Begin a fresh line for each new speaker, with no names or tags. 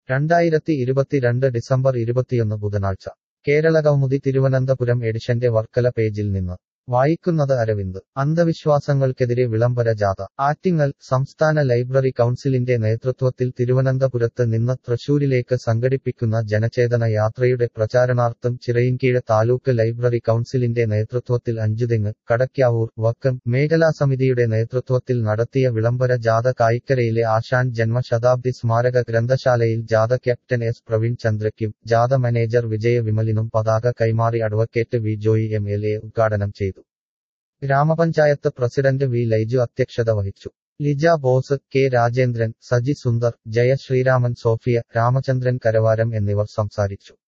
രണ്ടായിരത്തി ഇരുപത്തിരണ്ട് ഡിസംബർ ഇരുപത്തിയൊന്ന് ബുധനാഴ്ച കേരളകൗമുദി തിരുവനന്തപുരം എഡിഷന്റെ വർക്കല പേജിൽ നിന്ന് വായിക്കുന്നത് അരവിന്ദ് അന്ധവിശ്വാസങ്ങൾക്കെതിരെ വിളംബര ജാഥ ആറ്റിങ്ങൽ സംസ്ഥാന ലൈബ്രറി കൗൺസിലിന്റെ നേതൃത്വത്തിൽ തിരുവനന്തപുരത്ത് നിന്ന് തൃശൂരിലേക്ക് സംഘടിപ്പിക്കുന്ന ജനചേതന യാത്രയുടെ പ്രചാരണാർത്ഥം ചിറയിൻകീഴ് താലൂക്ക് ലൈബ്രറി കൗൺസിലിന്റെ നേതൃത്വത്തിൽ അഞ്ചുതെങ്ങ് കടയ്ക്കാവൂർ വക്കം മേഖലാ സമിതിയുടെ നേതൃത്വത്തിൽ നടത്തിയ വിളംബര ജാഥ കായിക്കരയിലെ ആശാൻ ജന്മശതാബ്ദി സ്മാരക ഗ്രന്ഥശാലയിൽ ജാഥ ക്യാപ്റ്റൻ എസ് പ്രവീൺ ചന്ദ്രയ്ക്കും ജാഥ മാനേജർ വിജയ വിമലിനും പതാക കൈമാറി advocate V Joy M L A ഉദ്ഘാടനം ചെയ്തു ഗ്രാമപഞ്ചായത്ത് പ്രസിഡന്റ് വി ലൈജു അധ്യക്ഷത വഹിച്ചു ലിജ ബോസ് കെ രാജേന്ദ്രൻ സജി സുന്ദർ ജയ ശ്രീരാമൻ സോഫിയ രാമചന്ദ്രൻ കരവാരം എന്നിവർ സംസാരിച്ചു